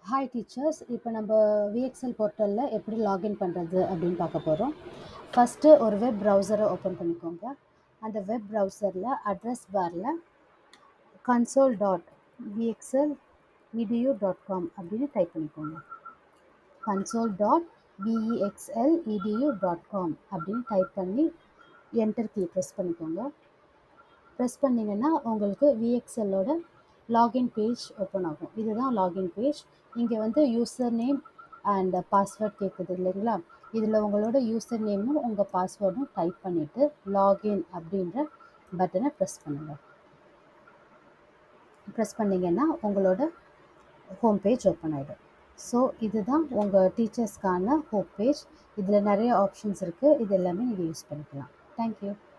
hi teachers இப்போ நம்ம VXL போர்ட்டலில் எப்படி லாகின் பண்ணுறது அப்படின்னு பார்க்க போகிறோம் ஃபஸ்ட்டு ஒரு வெப் ப்ரௌசரை ஓப்பன் பண்ணிக்கோங்க அந்த வெப் ப்ரௌசரில் அட்ரஸ் பாரில் console dot VXL EDU dot com அப்படின்னு டைப் பண்ணிக்கோங்க console dot PEXL EDU dot com அப்படின்னு டைப் பண்ணி என்டர் கீ ப்ரெஸ் பண்ணிக்கோங்க ப்ரெஸ் பண்ணிங்கன்னா உங்களுக்கு விஎக்ஸ்எல்லோட லாகின் பேஜ் ஓப்பன் ஆகும் இதுதான் லாகின் பேஜ் இங்கே வந்து யூசர் நேம் அண்ட் பாஸ்வேர்ட் கேட்குது இல்லைங்களா இதில் உங்களோட யூசர் நேமும் உங்கள் பாஸ்வேர்டும் டைப் பண்ணிவிட்டு லாகின் அப்படின்ற பட்டனை ப்ரெஸ் பண்ணுங்கள் ப்ரெஸ் பண்ணிங்கன்னா உங்களோட ஹோம் பேஜ் ஓப்பன் ஆகிடும் ஸோ இதுதான் உங்கள் டீச்சர்ஸ்க்கான ஹோம் பேஜ் இதில் நிறைய ஆப்ஷன்ஸ் இருக்குது இது எல்லாமே நீங்கள் யூஸ் பண்ணிக்கலாம் தேங்க்யூ